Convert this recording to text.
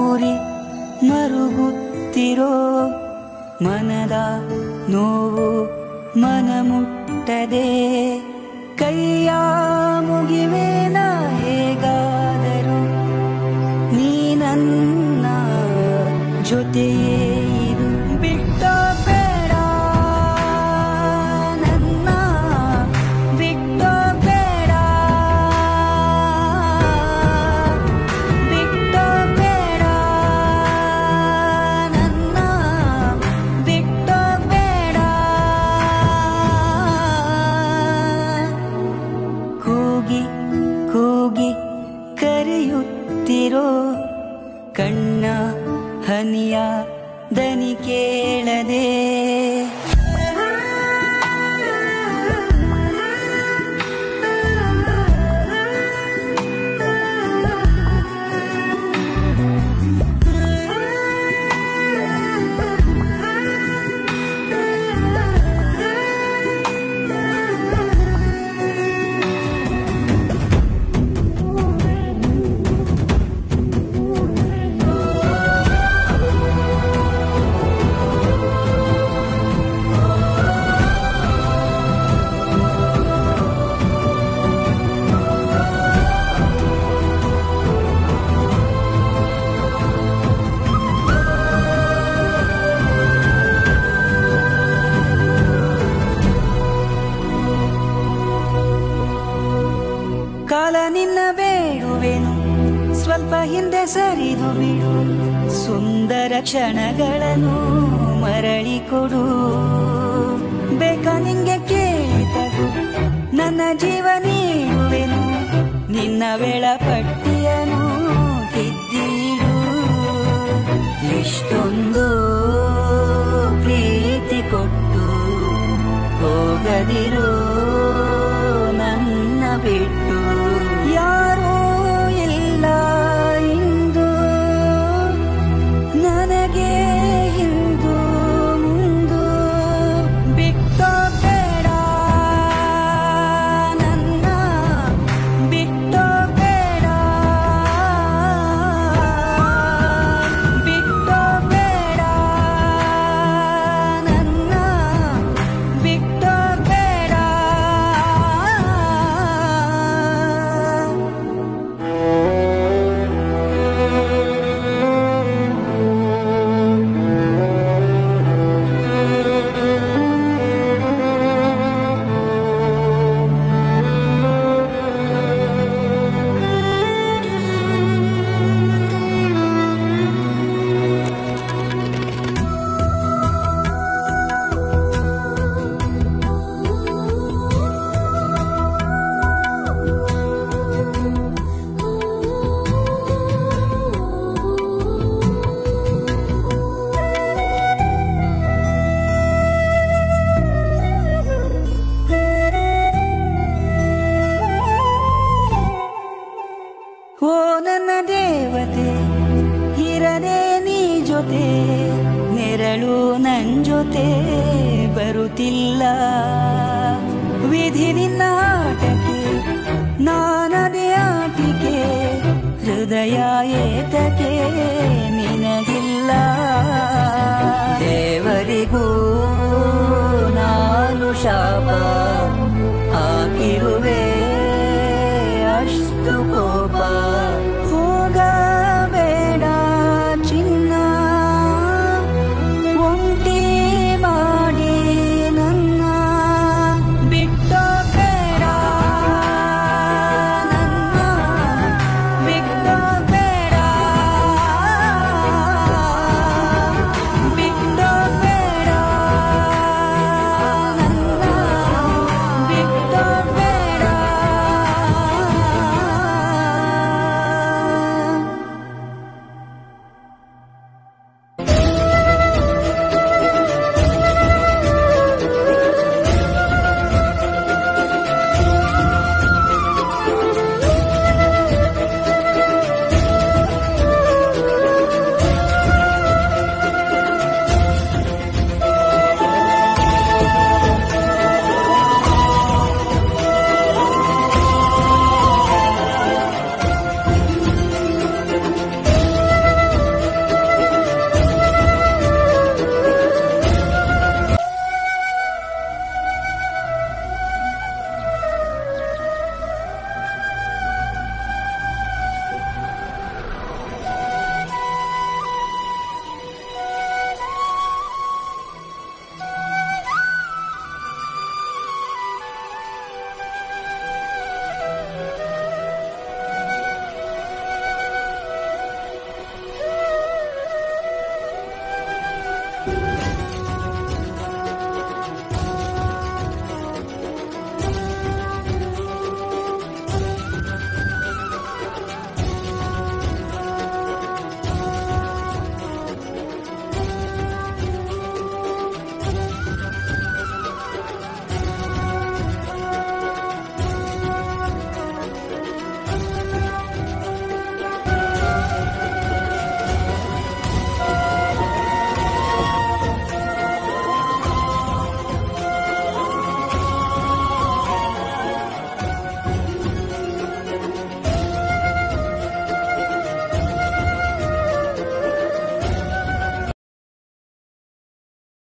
ಉರಿ ಮರುಗುತ್ತಿರೋ ಮನದ ನೋವು ಮನ ಮುಟ್ಟದೆ ಕೈಯ ಮುಗಿವೇನ ಹೇಗಾದರೂ ನೀ ನನ್ನ ಜೊತೆಯೇ ಇರು ಬಿಟ್ಟ ಬೇಡ ನನ್ನ ಬಿಟ್ಟ ಬೇಡ ಬಿಟ್ಟ ಬೇಡ ನನ್ನ ಬಿಟ್ಟ ಬೇಡ ಕೂಗಿ ಕೂಗಿ ಕರೆಯುತ್ತಿರೋ ಕಣ್ಣ ಹನಿಯ ದನಿ ಕೇಳದೆ ಕಾಲ ನಿನ್ನ ಬೇಡುವೆನು ಸ್ವಲ್ಪ ಹಿಂದೆ ಸರಿದು ಬಿಡು ಸುಂದರ ಕ್ಷಣಗಳನ್ನು ಮರಳಿ ಕೊಡು ಬೇಕ ನಿಂಗೆ ಕೇಳಿದರು ನನ್ನ ಜೀವ ನೀಡುವೆನು ನಿನ್ನ ವೇಳಪಟ್ಟಿಯನು ತಿದ್ದಿಡು ಇಷ್ಟೊಂದು ಪ್ರೀತಿ ಕೊಟ್ಟು ಹೋಗದಿರು ನನ್ನ ಬಿಟ್ಟು ಯಾರೂ ಇಲ್ಲ ಇಂದು ನನಗೆ ಹಿಂದು ಮುಂದು ಬಿಟ್ಟ ಬೇಡ ನನ್ನ ಬಿಟ್ಟ ಬೇಡ ಬಿಟ್ಟ ಬೇಡ ನನ್ನ ಬಿಟ್ಟ ಬೇಡ ಓ ನನ್ನ ದೇವತೆ ಇರದೆ ನೀ ಜೊತೆ ನೆರಳು ನನ್ ಜೊತೆ ಬರುತ್ತಿಲ್ಲ ವಿಧಿ ನಿನ್ನ ಆಟಕ್ಕೆ ನಾನದೇ ಆಟಿಕೆ ಹೃದಯ ಏತಕ್ಕೆ ನಿನಗಿಲ್ಲ ದೇವರಿಗೂ ನಾನು ಶಾಪ ಹಾಕಿರುವೆ